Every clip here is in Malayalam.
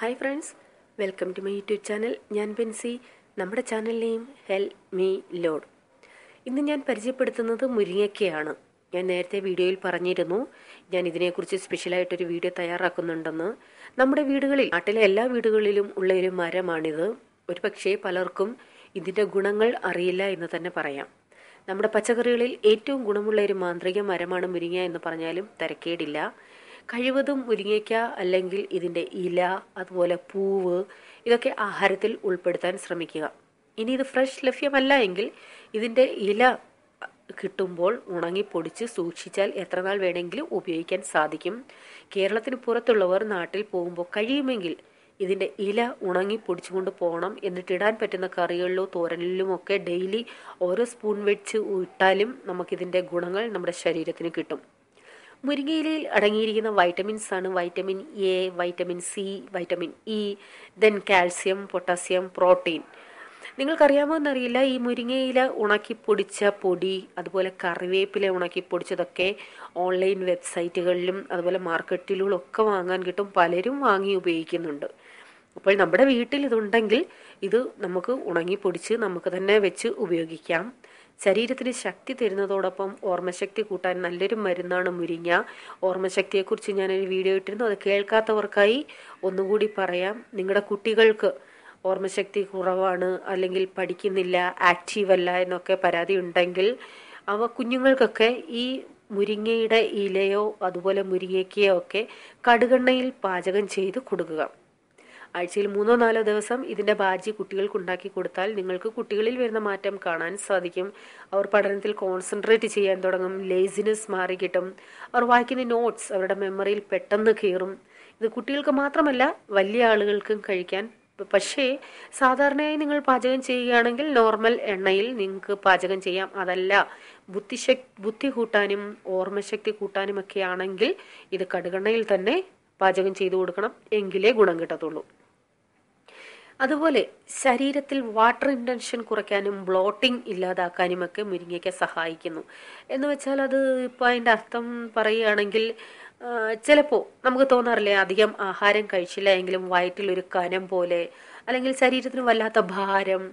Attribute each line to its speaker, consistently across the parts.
Speaker 1: hi friends welcome to my YouTube channel ഞാൻ ബെൻസി നമ്മുടെ channel name help me lord ഇന്ന് ഞാൻ പരിചയപ്പെടുത്തുന്നത് മുരിങ്ങയ്ക്കയാണ് ഞാൻ നേരത്തെ വീഡിയോയിൽ പറഞ്ഞിരുന്നു ഞാൻ ഇതിനെക്കുറിച്ച് സ്പെഷ്യലായിട്ടൊരു വീഡിയോ തയ്യാറാക്കുന്നുണ്ടെന്ന് നമ്മുടെ വീടുകളിൽ നാട്ടിലെ എല്ലാ വീടുകളിലും ഉള്ള ഒരു മരമാണിത് ഒരു പക്ഷേ പലർക്കും ഇതിൻ്റെ ഗുണങ്ങൾ അറിയില്ല എന്ന് തന്നെ പറയാം നമ്മുടെ പച്ചക്കറികളിൽ ഏറ്റവും ഗുണമുള്ള ഒരു മാന്ത്രിക മരമാണ് മുരിങ്ങ എന്ന് പറഞ്ഞാലും തിരക്കേടില്ല കഴിവതും മുരിങ്ങയ്ക്ക അല്ലെങ്കിൽ ഇതിൻ്റെ ഇല അതുപോലെ പൂവ് ഇതൊക്കെ ആഹാരത്തിൽ ഉൾപ്പെടുത്താൻ ശ്രമിക്കുക ഇനി ഇത് ഫ്രഷ് ലഭ്യമല്ല എങ്കിൽ ഇതിൻ്റെ ഇല കിട്ടുമ്പോൾ ഉണങ്ങി പൊടിച്ച് സൂക്ഷിച്ചാൽ എത്ര നാൾ വേണമെങ്കിലും ഉപയോഗിക്കാൻ സാധിക്കും കേരളത്തിന് പുറത്തുള്ളവർ നാട്ടിൽ പോകുമ്പോൾ കഴിയുമെങ്കിൽ ഇതിൻ്റെ ഇല ഉണങ്ങി പൊടിച്ചുകൊണ്ട് പോകണം എന്നിട്ട് ഇടാൻ പറ്റുന്ന കറികളിലോ തോരനിലും ഒക്കെ ഡെയിലി ഓരോ സ്പൂൺ വെച്ച് ഇട്ടാലും നമുക്കിതിൻ്റെ ഗുണങ്ങൾ നമ്മുടെ ശരീരത്തിന് കിട്ടും മുരിങ്ങയിലയിൽ അടങ്ങിയിരിക്കുന്ന വൈറ്റമിൻസ് ആണ് vitamin A vitamin C vitamin E then calcium potassium protein നിങ്ങൾക്കറിയാമോ എന്നറിയില്ല ഈ മുരിങ്ങയില ഉണക്കി പൊടിച്ച പൊടി അതുപോലെ കറിവേപ്പില ഉണക്കി പൊടിച്ചതൊക്കെ ഓൺലൈൻ വെബ്സൈറ്റുകളിലും അതുപോലെ മാർക്കറ്റിലും ഒക്കെ വാങ്ങാൻ കിട്ടും പലരും വാങ്ങി ഉപയോഗിക്കുന്നുണ്ട് അപ്പോൾ നമ്മുടെ വീട്ടിൽ ഇതുണ്ടെങ്കിൽ ഇത് നമുക്ക് ഉണങ്ങി പൊടിച്ച് നമുക്ക് തന്നെ വെച്ച് ഉപയോഗിക്കാം ശരീരത്തിന് ശക്തി തരുന്നതോടൊപ്പം ഓർമ്മശക്തി കൂട്ടാൻ നല്ലൊരു മരുന്നാണ് മുരിങ്ങ ഓർമ്മശക്തിയെക്കുറിച്ച് ഞാനൊരു വീഡിയോ ഇട്ടിരുന്നു അത് കേൾക്കാത്തവർക്കായി ഒന്നുകൂടി പറയാം നിങ്ങളുടെ കുട്ടികൾക്ക് ഓർമ്മശക്തി കുറവാണ് അല്ലെങ്കിൽ പഠിക്കുന്നില്ല ആക്റ്റീവ് അല്ല എന്നൊക്കെ പരാതി ഉണ്ടെങ്കിൽ അവ കുഞ്ഞുങ്ങൾക്കൊക്കെ ഈ മുരിങ്ങയുടെ ഇലയോ അതുപോലെ മുരിങ്ങയ്ക്കയോ ഒക്കെ കടുകെണ്ണയിൽ പാചകം ചെയ്ത് കൊടുക്കുക ആഴ്ചയിൽ മൂന്നോ നാലോ ദിവസം ഇതിൻ്റെ ബാജി കുട്ടികൾക്ക് ഉണ്ടാക്കി കൊടുത്താൽ നിങ്ങൾക്ക് കുട്ടികളിൽ വരുന്ന മാറ്റം കാണാൻ സാധിക്കും അവർ പഠനത്തിൽ കോൺസെൻട്രേറ്റ് ചെയ്യാൻ തുടങ്ങും ലേസിനെസ് മാറി കിട്ടും അവർ വായിക്കുന്ന നോട്ട്സ് അവരുടെ മെമ്മറിയിൽ പെട്ടെന്ന് കയറും ഇത് കുട്ടികൾക്ക് മാത്രമല്ല വലിയ ആളുകൾക്കും കഴിക്കാൻ പക്ഷേ സാധാരണയായി നിങ്ങൾ പാചകം ചെയ്യുകയാണെങ്കിൽ നോർമൽ എണ്ണയിൽ നിങ്ങൾക്ക് പാചകം ചെയ്യാം അതല്ല ബുദ്ധിശക് ബുദ്ധി കൂട്ടാനും ഓർമ്മശക്തി കൂട്ടാനും ഒക്കെ ആണെങ്കിൽ ഇത് കടുകെണ്ണയിൽ തന്നെ പാചകം ചെയ്തു കൊടുക്കണം എങ്കിലേ ഗുണം കിട്ടത്തുള്ളൂ അതുപോലെ ശരീരത്തിൽ വാട്ടർ ഇൻറ്റൻഷൻ കുറയ്ക്കാനും ബ്ലോട്ടിംഗ് ഇല്ലാതാക്കാനും ഒക്കെ മുരിങ്ങയ്ക്ക സഹായിക്കുന്നു എന്ന് വെച്ചാൽ അത് ഇപ്പോൾ അതിൻ്റെ അർത്ഥം പറയുകയാണെങ്കിൽ ചിലപ്പോൾ നമുക്ക് തോന്നാറില്ലേ അധികം ആഹാരം കഴിച്ചില്ല എങ്കിലും വയറ്റിലൊരു കനം പോലെ അല്ലെങ്കിൽ ശരീരത്തിന് വല്ലാത്ത ഭാരം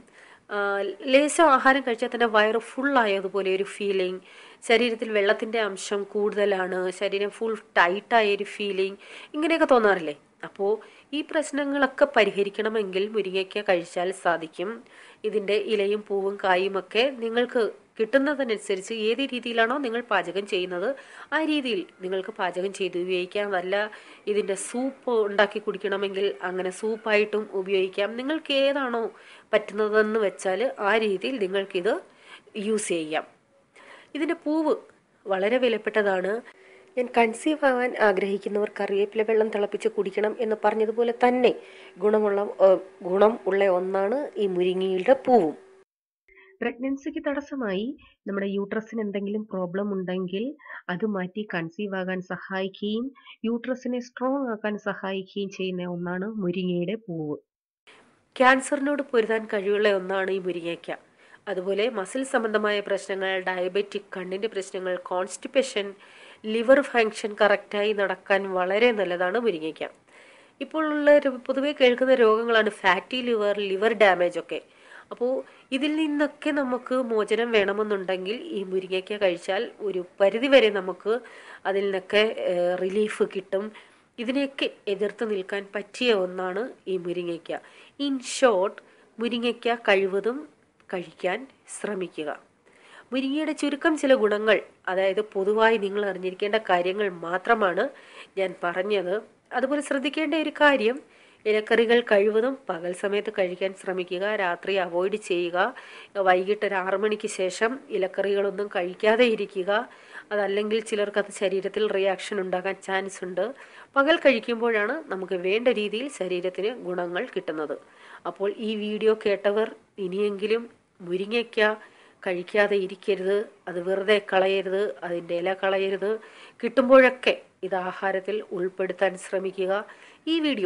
Speaker 1: ലേശം ആഹാരം കഴിച്ചാൽ തന്നെ വയറ് ഫുള്ളായതുപോലെ ഒരു ഫീലിംഗ് ശരീരത്തിൽ വെള്ളത്തിൻ്റെ അംശം കൂടുതലാണ് ശരീരം ഫുൾ ടൈറ്റായ ഒരു ഫീലിംഗ് ഇങ്ങനെയൊക്കെ തോന്നാറില്ലേ അപ്പോൾ ഈ പ്രശ്നങ്ങളൊക്കെ പരിഹരിക്കണമെങ്കിൽ മുരിങ്ങയ്ക്ക കഴിച്ചാൽ സാധിക്കും ഇതിൻ്റെ ഇലയും പൂവും കായും ഒക്കെ നിങ്ങൾക്ക് കിട്ടുന്നതിനനുസരിച്ച് ഏത് രീതിയിലാണോ നിങ്ങൾ പാചകം ചെയ്യുന്നത് ആ രീതിയിൽ നിങ്ങൾക്ക് പാചകം ചെയ്ത് ഉപയോഗിക്കാം അല്ല ഇതിൻ്റെ സൂപ്പ് ഉണ്ടാക്കി കുടിക്കണമെങ്കിൽ അങ്ങനെ സൂപ്പായിട്ടും ഉപയോഗിക്കാം നിങ്ങൾക്ക് ഏതാണോ പറ്റുന്നതെന്ന് വെച്ചാൽ ആ രീതിയിൽ നിങ്ങൾക്കിത് യൂസ് ചെയ്യാം ഇതിൻ്റെ പൂവ് വളരെ വിലപ്പെട്ടതാണ് ഞാൻ കൺസീവ് ആവാൻ ആഗ്രഹിക്കുന്നവർ കറിവേപ്പില വെള്ളം തിളപ്പിച്ച് കുടിക്കണം എന്ന് പറഞ്ഞതുപോലെ തന്നെ ഗുണമുള്ള ഗുണം ഉള്ള ഒന്നാണ് ഈ മുരിങ്ങയുടെ പൂവും പ്രഗ്നൻസിക്ക് തടസ്സമായി നമ്മുടെ യൂട്രസിന് എന്തെങ്കിലും പ്രോബ്ലം ഉണ്ടെങ്കിൽ അത് മാറ്റി കൺസീവ് ആകാൻ സഹായിക്കുകയും യൂട്രസിനെ സ്ട്രോങ് ആക്കാൻ സഹായിക്കുകയും ചെയ്യുന്ന ഒന്നാണ് മുരിങ്ങയുടെ പൂവ് ക്യാൻസറിനോട് പൊരുതാൻ കഴിവുള്ള ഒന്നാണ് ഈ മുരിങ്ങയ്ക്ക അതുപോലെ മസിൽ സംബന്ധമായ പ്രശ്നങ്ങൾ ഡയബറ്റിക് കണ്ണിൻ്റെ പ്രശ്നങ്ങൾ കോൺസ്റ്റിപ്പേഷൻ ലിവർ ഫങ്ഷൻ കറക്റ്റായി നടക്കാൻ വളരെ നല്ലതാണ് മുരിങ്ങയ്ക്ക ഇപ്പോൾ ഉള്ള പൊതുവെ കേൾക്കുന്ന രോഗങ്ങളാണ് ഫാറ്റി ലിവർ ലിവർ ഡാമേജ് ഒക്കെ അപ്പോൾ ഇതിൽ നിന്നൊക്കെ നമുക്ക് മോചനം വേണമെന്നുണ്ടെങ്കിൽ ഈ മുരിങ്ങയ്ക്ക കഴിച്ചാൽ ഒരു പരിധിവരെ നമുക്ക് അതിൽ നിന്നൊക്കെ റിലീഫ് കിട്ടും ഇതിനെയൊക്കെ എതിർത്ത് നിൽക്കാൻ പറ്റിയ ഒന്നാണ് ഈ മുരിങ്ങയ്ക്ക ഇൻ ഷോർട്ട് മുരിങ്ങയ്ക്ക കഴിവതും കഴിക്കാൻ ശ്രമിക്കുക മുരിങ്ങയുടെ ചുരുക്കം ചില ഗുണങ്ങൾ അതായത് പൊതുവായി നിങ്ങൾ അറിഞ്ഞിരിക്കേണ്ട കാര്യങ്ങൾ മാത്രമാണ് ഞാൻ പറഞ്ഞത് അതുപോലെ ശ്രദ്ധിക്കേണ്ട ഒരു കാര്യം ഇലക്കറികൾ കഴിവതും പകൽ സമയത്ത് കഴിക്കാൻ ശ്രമിക്കുക രാത്രി അവോയ്ഡ് ചെയ്യുക വൈകിട്ട് ഒരു ആറു മണിക്ക് ശേഷം ഇലക്കറികളൊന്നും കഴിക്കാതെ ഇരിക്കുക അതല്ലെങ്കിൽ ചിലർക്ക് അത് ശരീരത്തിൽ റിയാക്ഷൻ ഉണ്ടാകാൻ ചാൻസ് ഉണ്ട് പകൽ കഴിക്കുമ്പോഴാണ് നമുക്ക് വേണ്ട രീതിയിൽ ശരീരത്തിന് ഗുണങ്ങൾ കിട്ടുന്നത് അപ്പോൾ ഈ വീഡിയോ കേട്ടവർ ഇനിയെങ്കിലും മുരിങ്ങയ്ക്ക കഴിക്കാതെ ഇരിക്കരുത് അത് വെറുതെ കളയരുത് അതിൻ്റെ ഇല കളയരുത് കിട്ടുമ്പോഴൊക്കെ ഇത് ആഹാരത്തിൽ ഉൾപ്പെടുത്താൻ ശ്രമിക്കുക ഈ വീഡിയോ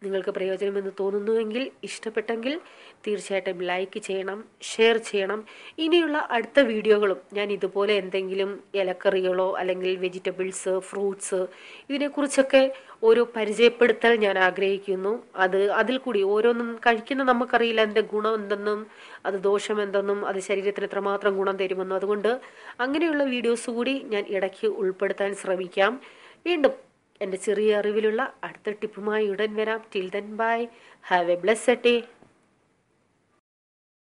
Speaker 1: നിങ്ങൾക്ക് പ്രയോജനമെന്ന് തോന്നുന്നുവെങ്കിൽ ഇഷ്ടപ്പെട്ടെങ്കിൽ തീർച്ചയായിട്ടും ലൈക്ക് ചെയ്യണം ഷെയർ ചെയ്യണം ഇനിയുള്ള അടുത്ത വീഡിയോകളും ഞാൻ ഇതുപോലെ എന്തെങ്കിലും ഇലക്കറികളോ അല്ലെങ്കിൽ വെജിറ്റബിൾസ് ഫ്രൂട്ട്സ് ഇതിനെക്കുറിച്ചൊക്കെ ഓരോ പരിചയപ്പെടുത്തൽ ഞാൻ ആഗ്രഹിക്കുന്നു അത് അതിൽ കൂടി ഓരോന്നും കഴിക്കുന്ന നമുക്കറിയില്ല അതിൻ്റെ ഗുണം എന്തെന്നും അത് ദോഷം എന്തെന്നും അത് ശരീരത്തിന് എത്രമാത്രം ഗുണം തരുമെന്നും അതുകൊണ്ട് അങ്ങനെയുള്ള വീഡിയോസ് കൂടി ഞാൻ ഇടയ്ക്ക് ഉൾപ്പെടുത്താൻ ശ്രമിക്കാം വീണ്ടും എൻ്റെ ചെറിയ അറിവിലുള്ള അടുത്ത ടിപ്പുമായി ഉടൻ വരാം till then bye have a blessed day